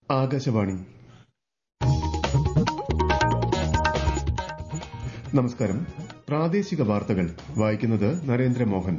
ആകാശവാണി നമസ്കാരം പ്രാദേശിക വാർത്തകൾ വായിക്കുന്നത് നരേന്ദ്രമോഹൻ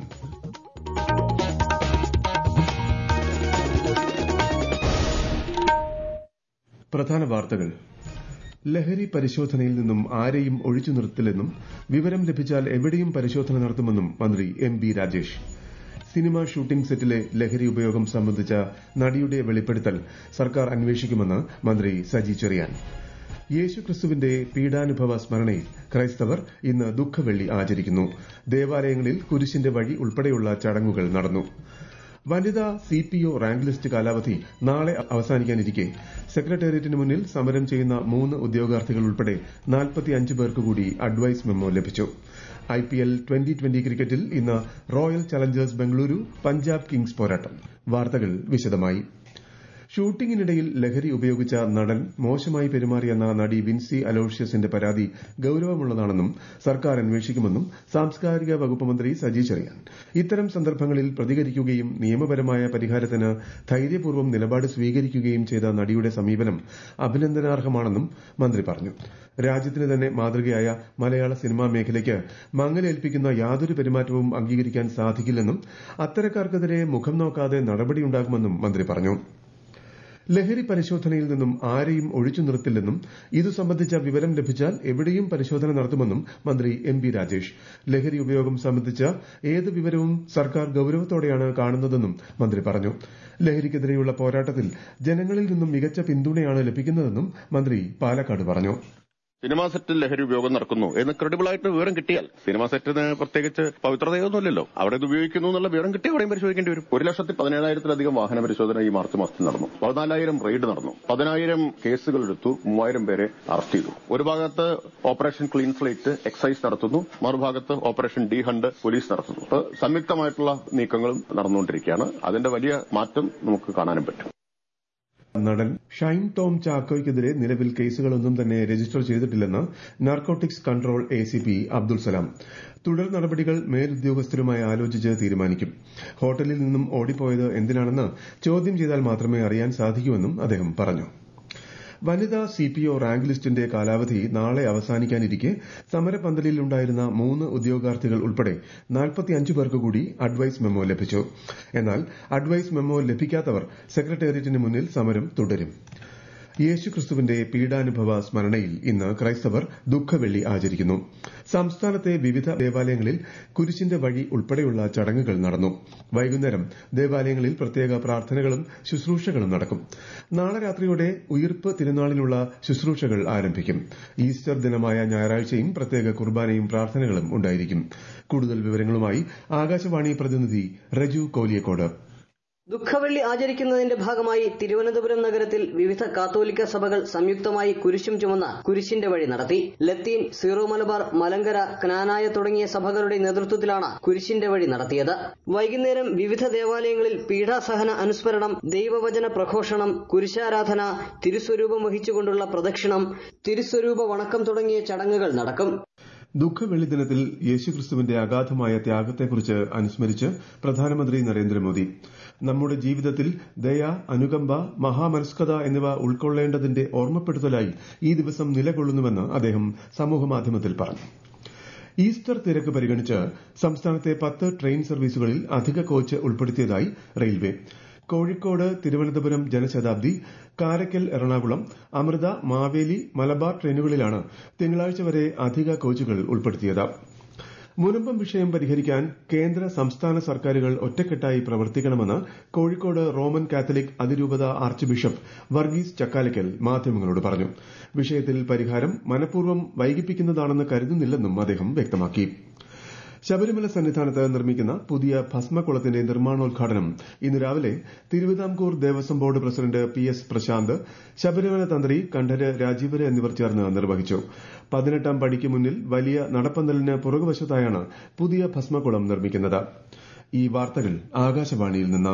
പ്രധാന വാർത്തകൾ ലഹരി പരിശോധനയിൽ നിന്നും ആരെയും ഒഴിച്ചു നിർത്തില്ലെന്നും വിവരം ലഭിച്ചാൽ എവിടെയും പരിശോധന നടത്തുമെന്നും മന്ത്രി M B Rajesh cinema shooting സെറ്റിലെ ലഹരി ഉപയോഗം സംബന്ധിച്ച നടിയുടെ വെളിപ്പെടുത്തൽ സർക്കാർ അന്വേഷിക്കുമെന്ന് മന്ത്രി സജി ചെറിയാൻ യേശുക്രിസ്തുവിന്റെ പീഡാനുഭവ സ്മരണയിൽ ക്രൈസ്തവർ ഇന്ന് ദുഃഖവെള്ളി ആചരിക്കുന്നു ദേവാലയങ്ങളിൽ കുരിശിന്റെ വഴി ഉൾപ്പെടെയുള്ള ചടങ്ങുകൾ നടന്നു വനിതാ സിപിഒ റാങ്ക് ലിസ്റ്റ് കാലാവധി നാളെ അവസാനിക്കാനിരിക്കെ സെക്രട്ടേറിയറ്റിന് മുന്നിൽ സമരം ചെയ്യുന്ന മൂന്ന് ഉദ്യോഗാർത്ഥികൾ ഉൾപ്പെടെ പേർക്ക് കൂടി അഡ്വൈസ് മെമ്മോ ലഭിച്ചു ഐപിഎൽ ട്വന്റി ട്വന്റി ക്രിക്കറ്റിൽ ഇന്ന് royal Challengers Bengaluru Punjab Kings പോരാട്ടം വാർത്തകൾ വിശദമായി ഷൂട്ടിംഗിനിടയിൽ ലഹരി ഉപയോഗിച്ച നടൻ മോശമായി പെരുമാറിയെന്ന നടി വിൻസി അലോഷ്യസിന്റെ പരാതി ഗൌരവമുള്ളതാണെന്നും സർക്കാർ അന്വേഷിക്കുമെന്നും സാംസ്കാരിക വകുപ്പ് മന്ത്രി സജി ചെറിയാൻ ഇത്തരം സന്ദർഭങ്ങളിൽ പ്രതികരിക്കുകയും നിയമപരമായ പരിഹാരത്തിന് ധൈര്യപൂർവ്വം നിലപാട് സ്വീകരിക്കുകയും ചെയ്ത നടിയുടെ സമീപനം അഭിനന്ദനാർഹമാണെന്നും മന്ത്രി പറഞ്ഞു രാജ്യത്തിന് തന്നെ മാതൃകയായ മലയാള സിനിമാ മേഖലയ്ക്ക് മങ്ങലേൽപ്പിക്കുന്ന യാതൊരു പെരുമാറ്റവും അംഗീകരിക്കാൻ സാധിക്കില്ലെന്നും അത്തരക്കാർക്കെതിരെ മുഖം നോക്കാതെ നടപടിയുണ്ടാകുമെന്നും മന്ത്രി പറഞ്ഞു ലഹരി പരിശോധനയിൽ നിന്നും ആരെയും ഒഴിച്ചു നിർത്തില്ലെന്നും ഇതു സംബന്ധിച്ച വിവരം ലഭിച്ചാൽ എവിടെയും പരിശോധന നടത്തുമെന്നും മന്ത്രി എം ബി രാജേഷ് ലഹരി ഉപയോഗം സംബന്ധിച്ച ഏത് വിവരവും സർക്കാർ ഗൌരവത്തോടെയാണ് കാണുന്നതെന്നും മന്ത്രി പറഞ്ഞു ലഹരിക്കെതിരെയുള്ള പോരാട്ടത്തിൽ ജനങ്ങളിൽ നിന്നും മികച്ച പിന്തുണയാണ് ലഭിക്കുന്നതെന്നും മന്ത്രി പാലക്കാട് പറഞ്ഞു സിനിമാ സെറ്റിൽ ലഹരി ഉപയോഗം നടക്കുന്നു എന്ന് ക്രെഡിബിൾ ആയിട്ട് വിവരം കിട്ടിയാൽ സിനിമാ സെറ്റിന് പ്രത്യേകിച്ച് പവിത്രതയൊന്നുമില്ലല്ലോ അവിടെ ഇത് ഉപയോഗിക്കുന്നു എന്നുള്ള വിവരം കിട്ടിയ അവിടെയും പരിശോധിക്കേണ്ടി വരും ഒരു ലക്ഷത്തി പതിനേഴായിരത്തിലധികം വാഹന പരിശോധന ഈ മാർച്ച് മാസത്തിൽ നടന്നു പതിനാലായിരം റെയ്ഡ് നടന്നു പതിനായിരം കേസുകൾ എടുത്തു മൂവായിരം പേരെ അറസ്റ്റ് ചെയ്തു ഒരു ഭാഗത്ത് ഓപ്പറേഷൻ ക്ലീൻ ഫ്ലൈറ്റ് എക്സൈസ് നടത്തുന്നു മറുഭാഗത്ത് ഓപ്പറേഷൻ ഡി ഹണ്ട് പോലീസ് നടത്തുന്നു അപ്പോൾ സംയുക്തമായിട്ടുള്ള നീക്കങ്ങളും നടന്നുകൊണ്ടിരിക്കുകയാണ് അതിന്റെ വലിയ മാറ്റം നമുക്ക് കാണാനും പറ്റും നടൻ ഷൈൻ ടോം ചാക്കോയ്ക്കെതിരെ നിലവിൽ കേസുകളൊന്നും തന്നെ രജിസ്റ്റർ ചെയ്തിട്ടില്ലെന്ന് narcotics control ACP Abdul Salam തുടർ നടപടികൾ മേലുദ്യോഗസ്ഥരുമായി ആലോചിച്ച് തീരുമാനിക്കും ഹോട്ടലിൽ നിന്നും ഓടിപ്പോയത് എന്തിനാണെന്ന് ചോദ്യം ചെയ്താൽ മാത്രമേ അറിയാൻ സാധിക്കൂവെന്നും അദ്ദേഹം പറഞ്ഞു വനിതാ സിപിഒ റാങ്ക് ലിസ്റ്റിന്റെ കാലാവധി നാളെ അവസാനിക്കാനിരിക്കെ സമരപന്തലിൽ ഉണ്ടായിരുന്ന മൂന്ന് ഉദ്യോഗാർത്ഥികൾ ഉൾപ്പെടെ പേർക്ക് കൂടി അഡ്വൈസ് മെമ്മോ ലഭിച്ചു എന്നാൽ അഡ്വൈസ് മെമ്മോ ലഭിക്കാത്തവർ സെക്രട്ടേറിയറ്റിന് മുന്നിൽ സമരം തുടരും യേശുക്രിസ്തുവിന്റെ പീഡാനുഭവ സ്മരണയിൽ ഇന്ന് ക്രൈസ്തവർ ദുഃഖവെള്ളി ആചരിക്കുന്നു സംസ്ഥാനത്തെ വിവിധ ദേവാലയങ്ങളിൽ കുരിശിന്റെ വഴി ഉൾപ്പെടെയുള്ള ചടങ്ങുകൾ നടന്നു വൈകുന്നേരം ദേവാലയങ്ങളിൽ പ്രത്യേക പ്രാർത്ഥനകളും ശുശ്രൂഷകളും നടക്കും നാളെ രാത്രിയോടെ ഉയിർപ്പ് തിരുനാളിനുള്ള ശുശ്രൂഷകൾ ആരംഭിക്കും ഈസ്റ്റർ ദിനമായ ഞായറാഴ്ചയും പ്രത്യേക കുർബാനയും പ്രാർത്ഥനകളും ഉണ്ടായിരിക്കും കൂടുതൽ വിവരങ്ങളുമായി ആകാശവാണി പ്രതിനിധി റജു കോലിയക്കോട് ദുഃഖവെള്ളി ആചരിക്കുന്നതിന്റെ ഭാഗമായി തിരുവനന്തപുരം നഗരത്തിൽ വിവിധ കാത്തോലിക്ക സഭകൾ സംയുക്തമായി കുരിശും ചുമന്ന കുരിശിന്റെ വഴി നടത്തി ലത്തീൻ സീറോ മലബാർ മലങ്കര ക്നാനായ തുടങ്ങിയ സഭകളുടെ നേതൃത്വത്തിലാണ് കുരിശിന്റെ വഴി നടത്തിയത് വൈകുന്നേരം വിവിധ ദേവാലയങ്ങളിൽ പീഠാസഹന അനുസ്മരണം ദൈവവചന പ്രഘോഷണം കുരിശാരാധന തിരുസ്വരൂപം വഹിച്ചുകൊണ്ടുള്ള പ്രദക്ഷിണം തിരുസ്വരൂപ വണക്കം തുടങ്ങിയ ചടങ്ങുകൾ നടക്കും ദുഃഖവെള്ളി ദിനത്തിൽ യേശുക്രിസ്തുവിന്റെ അഗാധമായ ത്യാഗത്തെക്കുറിച്ച് അനുസ്മരിച്ച് പ്രധാനമന്ത്രി നരേന്ദ്രമോദി നമ്മുടെ ജീവിതത്തിൽ ദയ അനുകമ്പ മഹാമനസ്കത എന്നിവ ഉൾക്കൊള്ളേണ്ടതിന്റെ ഓർമ്മപ്പെടുത്തലായി ഈ ദിവസം നിലകൊള്ളുന്നുവെന്ന് അദ്ദേഹം സമൂഹമാധ്യമത്തിൽ പറഞ്ഞു ഈസ്റ്റർ തിരക്ക് പരിഗണിച്ച് സംസ്ഥാനത്തെ പത്ത് ട്രെയിൻ സർവീസുകളിൽ അധിക കോച്ച് ഉൾപ്പെടുത്തിയതായി റെയിൽവേ കോഴിക്കോട് തിരുവനന്തപുരം ജനശതാബ്ദി കാരക്കൽ എറണാകുളം അമൃത മാവേലി മലബാർ ട്രെയിനുകളിലാണ് തിങ്കളാഴ്ച വരെ അധിക കോച്ചുകൾ ഉൾപ്പെടുത്തിയത് മുനമ്പം വിഷയം പരിഹരിക്കാൻ കേന്ദ്ര സംസ്ഥാന സർക്കാരുകൾ ഒറ്റക്കെട്ടായി പ്രവർത്തിക്കണമെന്ന് കോഴിക്കോട് റോമൻ കാത്തലിക് അതിരൂപത ആർച്ച് ബിഷപ്പ് വർഗീസ് ചക്കാലക്കൽ മാധ്യമങ്ങളോട് പറഞ്ഞു വിഷയത്തിൽ പരിഹാരം മനഃപൂർവ്വം വൈകിപ്പിക്കുന്നതാണെന്ന് കരുതുന്നില്ലെന്നും അദ്ദേഹം വ്യക്തമാക്കി ശബരിമല സന്നിധാനത്ത് നിർമ്മിക്കുന്ന പുതിയ ഭസ്മക്കുളത്തിന്റെ നിർമ്മാണോദ്ഘാടനം ഇന്ന് രാവിലെ Thiruvithamkoor Devaswom board president P S Prasanth Sabarimala തന്ത്രി കണ്ഠര് രാജീവര് എന്നിവർ ചേർന്ന് നിർവഹിച്ചു പതിനെട്ടാം പടിക്ക് മുന്നിൽ വലിയ നടപ്പന്തലിന് പുറകുവശത്തായാണ് പുതിയ ഭസ്മക്കുളം നിർമ്മിക്കുന്നത് ഈ വാർത്തകൾ ആകാശവാണിയിൽ നിന്ന്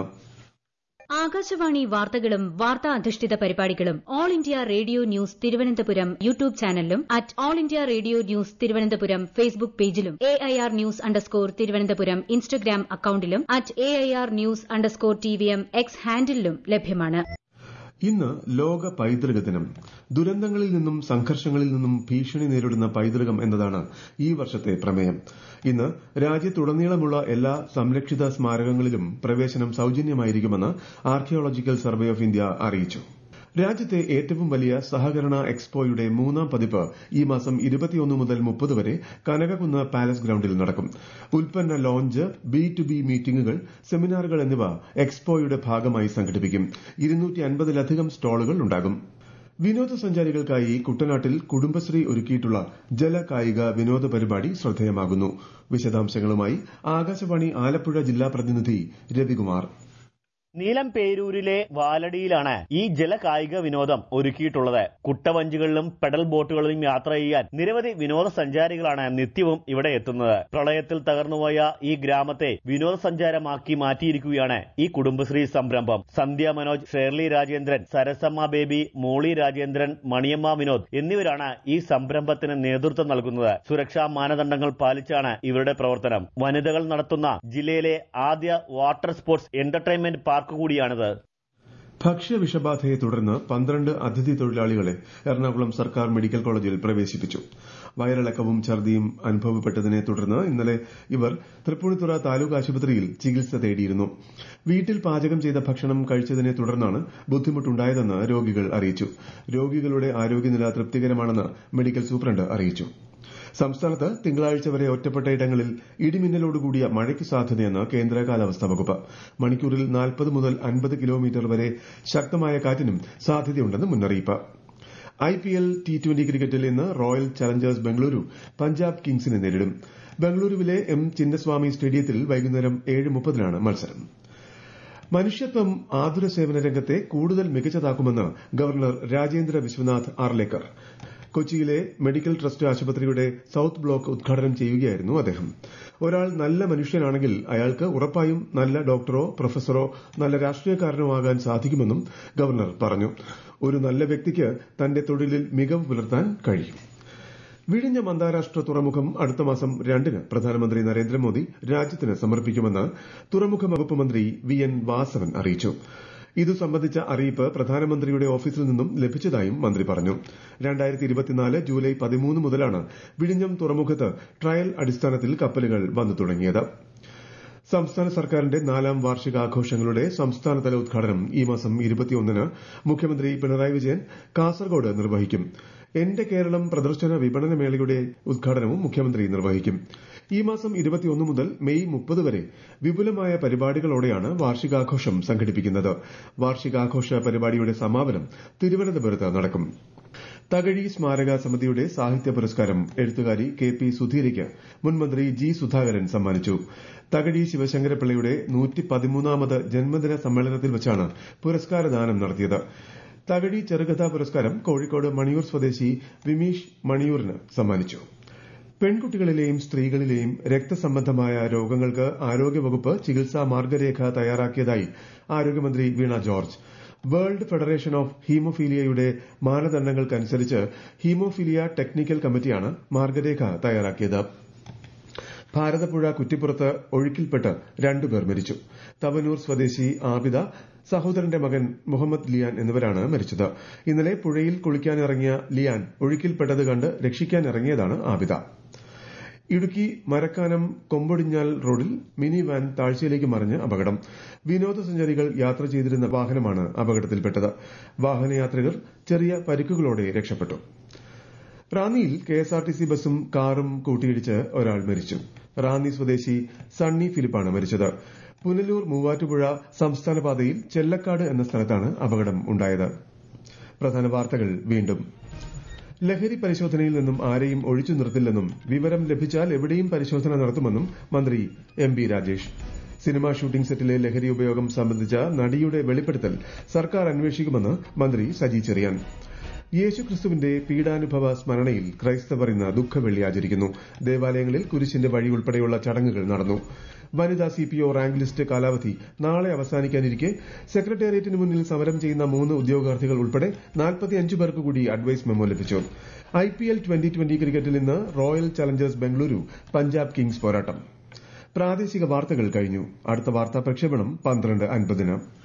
ആകാശവാണി വാർത്തകളും വാർത്താ അധിഷ്ഠിത പരിപാടികളും All India Radio News Thiruvananthapuram YouTube ചാനലിലും at All India Radio News Thiruvananthapuram Facebook പേജിലും A I R news underscore Thiruvananthapuram Instagram അക്കൌണ്ടിലും at A I R news underscore T V M X ഹാൻഡിലും ലഭ്യമാണ് ഇന്ന് ലോക പൈതൃക ദിനം ദുരന്തങ്ങളിൽ നിന്നും സംഘർഷങ്ങളിൽ നിന്നും ഭീഷണി നേരിടുന്ന പൈതൃകം എന്നതാണ് ഈ വർഷത്തെ പ്രമേയം ഇന്ന് രാജ്യത്തുടനീളമുള്ള എല്ലാ സംരക്ഷിത സ്മാരകങ്ങളിലും പ്രവേശനം സൌജന്യമായിരിക്കുമെന്ന് ആർക്കിയോളജിക്കൽ സർവേ ഓഫ് ഇന്ത്യ അറിയിച്ചു രാജ്യത്തെ ഏറ്റവും വലിയ സഹകരണ എക്സ്പോയുടെ മൂന്നാം പതിപ്പ് ഈ മാസം ഇരുപത്തിയൊന്ന് മുതൽ മുപ്പത് വരെ കനകക്കുന്ന് പാലസ് ഗ്രൌണ്ടിൽ നടക്കും ഉൽപ്പന്ന ലോഞ്ച് ബി ടു ബി മീറ്റിംഗുകൾ സെമിനാറുകൾ എന്നിവ എക്സ്പോയുടെ ഭാഗമായി സംഘടിപ്പിക്കും ഇരുന്നൂറ്റി അൻപതിലധികം സ്റ്റാളുകൾ ഉണ്ടാകും വിനോദസഞ്ചാരികൾക്കായി കുട്ടനാട്ടിൽ കുടുംബശ്രീ ഒരുക്കിയിട്ടുള്ള ജലകായിക വിനോദ പരിപാടി ശ്രദ്ധേയമാകുന്നു വിശദാംശങ്ങളുമായി ആകാശവാണി ആലപ്പുഴ ജില്ലാ പ്രതിനിധി രവികുമാർ നീലം പേരൂരിലെ വാലടിയിലാണ് ഈ ജലകായിക വിനോദം ഒരുക്കിയിട്ടുള്ളത് കുട്ടവഞ്ചികളിലും പെഡൽ ബോട്ടുകളിലും യാത്ര ചെയ്യാൻ നിരവധി വിനോദസഞ്ചാരികളാണ് നിത്യവും ഇവിടെ എത്തുന്നത് പ്രളയത്തിൽ തകർന്നുപോയ ഈ ഗ്രാമത്തെ വിനോദസഞ്ചാരമാക്കി മാറ്റിയിരിക്കുകയാണ് ഈ കുടുംബശ്രീ സംരംഭം Sandhya Manoj Shirley Rajendran Sarasamma Baby Molly Rajendran Maniyamma Vinod എന്നിവരാണ് ഈ സംരംഭത്തിന് നേതൃത്വം നൽകുന്നത് സുരക്ഷാ മാനദണ്ഡങ്ങൾ പാലിച്ചാണ് ഇവരുടെ പ്രവർത്തനം വനിതകൾ നടത്തുന്ന ജില്ലയിലെ ആദ്യ വാട്ടർ സ്പോർട്സ് എന്റർടൈൻമെന്റ് പാർക്ക് കൂടിയാണിത് ഭക്ഷ്യവിഷബാധയെ തുടർന്ന് പന്ത്രണ്ട് അതിഥി തൊഴിലാളികളെ എറണാകുളം സർക്കാർ മെഡിക്കൽ കോളേജിൽ പ്രവേശിപ്പിച്ചു വയറിളക്കവും ഛർദിയും അനുഭവപ്പെട്ടതിനെ തുടർന്ന് ഇന്നലെ ഇവർ തൃപ്പൂണിത്തുറ താലൂക്ക് ആശുപത്രിയിൽ ചികിത്സ തേടിയിരുന്നു വീട്ടിൽ പാചകം ചെയ്ത ഭക്ഷണം കഴിച്ചതിനെ തുടർന്നാണ് ബുദ്ധിമുട്ടുണ്ടായതെന്ന് രോഗികൾ അറിയിച്ചു രോഗികളുടെ ആരോഗ്യനില തൃപ്തികരമാണെന്ന് മെഡിക്കൽ സൂപ്രണ്ട് അറിയിച്ചു സംസ്ഥാനത്ത് തിങ്കളാഴ്ച വരെ ഒറ്റപ്പെട്ട ഇടങ്ങളിൽ ഇടിമിന്നലോടുകൂടിയ മഴയ്ക്ക് സാധ്യതയെന്ന് കേന്ദ്ര കാലാവസ്ഥാ വകുപ്പ് മണിക്കൂറിൽ നാൽപ്പത് മുതൽ അൻപത് കിലോമീറ്റർ വരെ ശക്തമായ കാറ്റിനും സാധ്യതയുണ്ടെന്ന് മുന്നറിയിപ്പ് ഐപിഎൽ ടി ട്വന്റി ക്രിക്കറ്റിൽ ഇന്ന് റോയൽ ചലഞ്ചേഴ്സ് ബംഗളൂരു പഞ്ചാബ് കിങ്സിനെ നേരിടും ബംഗളൂരുവിലെ എം ചിന്നസ്വാമി സ്റ്റേഡിയത്തിൽ വൈകുന്നേരം ഏഴ് മുപ്പതിനാണ് മത്സരം മനുഷ്യത്വം ആതുര സേവന രംഗത്തെ കൂടുതൽ മികച്ചതാക്കുമെന്ന് ഗവർണർ രാജേന്ദ്ര വിശ്വനാഥ് ആർലേക്കർ കൊച്ചിയിലെ മെഡിക്കൽ ട്രസ്റ്റ് ആശുപത്രിയുടെ സൌത്ത് ബ്ലോക്ക് ഉദ്ഘാടനം ചെയ്യുകയായിരുന്നു അദ്ദേഹം ഒരാൾ നല്ല മനുഷ്യനാണെങ്കിൽ അയാൾക്ക് ഉറപ്പായും നല്ല ഡോക്ടറോ പ്രൊഫസറോ നല്ല രാഷ്ട്രീയക്കാരനോ ആകാൻ സാധിക്കുമെന്നും ഗവർണർ പറഞ്ഞു ഒരു നല്ല വ്യക്തിക്ക് തന്റെ തൊഴിലിൽ മികവ് പുലർത്താൻ കഴിയും വിഴിഞ്ഞം അന്താരാഷ്ട്ര തുറമുഖം അടുത്ത മാസം രണ്ടിന് പ്രധാനമന്ത്രി നരേന്ദ്രമോദി രാജ്യത്തിന് സമർപ്പിക്കുമെന്ന് തുറമുഖ വകുപ്പ് മന്ത്രി വി എൻ വാസവൻ അറിയിച്ചു ഇതു സംബന്ധിച്ച അറിയിപ്പ് പ്രധാനമന്ത്രിയുടെ ഓഫീസിൽ നിന്നും ലഭിച്ചതായും മന്ത്രി പറഞ്ഞു ജൂലൈ പതിമൂന്ന് മുതലാണ് വിഴിഞ്ഞം തുറമുഖത്ത് ട്രയൽ അടിസ്ഥാനത്തിൽ കപ്പലുകൾ വന്നു തുടങ്ങിയത് സംസ്ഥാന സർക്കാരിന്റെ നാലാം വാർഷികാഘോഷങ്ങളുടെ സംസ്ഥാനതല ഉദ്ഘാടനം ഈ മാസം ഇരുപത്തിയൊന്നിന് മുഖ്യമന്ത്രി പിണറായി വിജയൻ കാസർഗോഡ് നിർവഹിക്കും എന്റെ കേരളം പ്രദർശന വിപണന മേളയുടെ ഉദ്ഘാടനവും മുഖ്യമന്ത്രി നിർവഹിക്കും ഈ മാസം ഇരുപത്തിയൊന്ന് മുതൽ മെയ് മുപ്പത് വരെ വിപുലമായ പരിപാടികളോടെയാണ് വാർഷികാഘോഷം സംഘടിപ്പിക്കുന്നത് വാർഷികാഘോഷ പരിപാടിയുടെ സമാപനം തിരുവനന്തപുരത്ത് നടക്കും തകഴി സ്മാരക സമിതിയുടെ സാഹിത്യ പുരസ്കാരം എഴുത്തുകാരി കെ പി സുധീരയ്ക്ക് മുൻമന്ത്രി ജി സുധാകരൻ സമ്മാനിച്ചു തകഴി ശിവശങ്കരപിള്ളയുടെ നൂറ്റിപ്പതിമൂന്നാമത് ജന്മദിന സമ്മേളനത്തിൽ വെച്ചാണ് പുരസ്കാരദാനം നടത്തിയത് തകഴി ചെറുകഥാ പുരസ്കാരം കോഴിക്കോട് മണിയൂർ സ്വദേശി വിമീഷ് മണിയൂറിന് സമ്മാനിച്ചു പെൺകുട്ടികളിലെയും സ്ത്രീകളിലെയും രക്തസംബന്ധമായ രോഗങ്ങൾക്ക് ആരോഗ്യവകുപ്പ് ചികിത്സാ മാർഗരേഖ തയ്യാറാക്കിയതായി ആരോഗ്യമന്ത്രി Veena George World Federation of ഹീമോഫീലിയയുടെ മാനദണ്ഡങ്ങൾക്കനുസരിച്ച് ഹീമോഫീലിയ ടെക്നിക്കൽ കമ്മിറ്റിയാണ് മാർഗരേഖ തയ്യാറാക്കിയത് ഭാരതപ്പുഴ കുറ്റിപ്പുറത്ത് ഒഴുക്കിൽപ്പെട്ട് രണ്ടുപേർ മരിച്ചു തവനൂർ സ്വദേശി ആബിദ സഹോദരന്റെ മകൻ മുഹമ്മദ് ലിയാൻ എന്നിവരാണ് മരിച്ചത് ഇന്നലെ പുഴയിൽ കുളിക്കാനിറങ്ങിയ ലിയാൻ ഒഴുക്കിൽപ്പെട്ടത് കണ്ട് രക്ഷിക്കാനിറങ്ങിയതാണ് ആബിദ ഇടുക്കി മരക്കാനം കൊമ്പൊടിഞ്ഞാൽ റോഡിൽ മിനി വാൻ താഴ്ചയിലേക്ക് മറിഞ്ഞ് അപകടം വിനോദസഞ്ചാരികൾ യാത്ര ചെയ്തിരുന്ന വാഹനമാണ് അപകടത്തിൽപ്പെട്ടത് വാഹനയാത്രികർ ചെറിയ പരിക്കുകളോടെ രക്ഷപ്പെട്ടു റാന്നിയിൽ കെഎസ്ആർടിസി ബസും കാറും കൂട്ടിയിടിച്ച് ഒരാൾ മരിച്ചു റാന്നി സ്വദേശി സണ്ണി ഫിലിപ്പാണ് മരിച്ചത് പുനലൂർ മൂവാറ്റുപുഴ സംസ്ഥാന പാതയിൽ ചെല്ലക്കാട് എന്ന സ്ഥലത്താണ് അപകടം ഉണ്ടായത് പ്രധാന വാർത്തകൾ വീണ്ടും ലഹരി പരിശോധനയിൽ നിന്നും ആരെയും ഒഴിച്ചു നിർത്തില്ലെന്നും വിവരം ലഭിച്ചാൽ എവിടെയും പരിശോധന നടത്തുമെന്നും മന്ത്രി M B Rajesh cinema shooting സെറ്റിലെ ലഹരി ഉപയോഗം സംബന്ധിച്ച നടിയുടെ വെളിപ്പെടുത്തൽ സർക്കാർ അന്വേഷിക്കുമെന്ന് മന്ത്രി സജി ചെറിയാൻ യേശുക്രിസ്തുവിന്റെ പീഡാനുഭവ സ്മരണയിൽ ക്രൈസ്തവർ ഇന്ന് ദുഃഖവെള്ളി ആചരിക്കുന്നു ദേവാലയങ്ങളിൽ കുരിശിന്റെ വഴി ഉൾപ്പെടെയുള്ള ചടങ്ങുകൾ നടന്നു വനിതാ സിപിഒ റാങ്ക് ലിസ്റ്റ് കാലാവധി നാളെ അവസാനിക്കാനിരിക്കെ സെക്രട്ടേറിയറ്റിന് മുന്നിൽ സമരം ചെയ്യുന്ന മൂന്ന് ഉദ്യോഗാർത്ഥികൾ ഉൾപ്പെടെ നാൽപ്പത്തിയഞ്ച് പേർക്ക് കൂടി അഡ്വൈസ് മെമ്മോ ലഭിച്ചു ഐപിഎൽ ട്വന്റി ട്വന്റി ക്രിക്കറ്റിൽ ഇന്ന് royal Challengers Bengaluru Punjab Kings പോരാട്ടം പ്രാദേശിക വാർത്തകൾ കഴിഞ്ഞു അടുത്ത വാർത്താ പ്രക്ഷേപണം പന്ത്രണ്ട് അൻപതിന്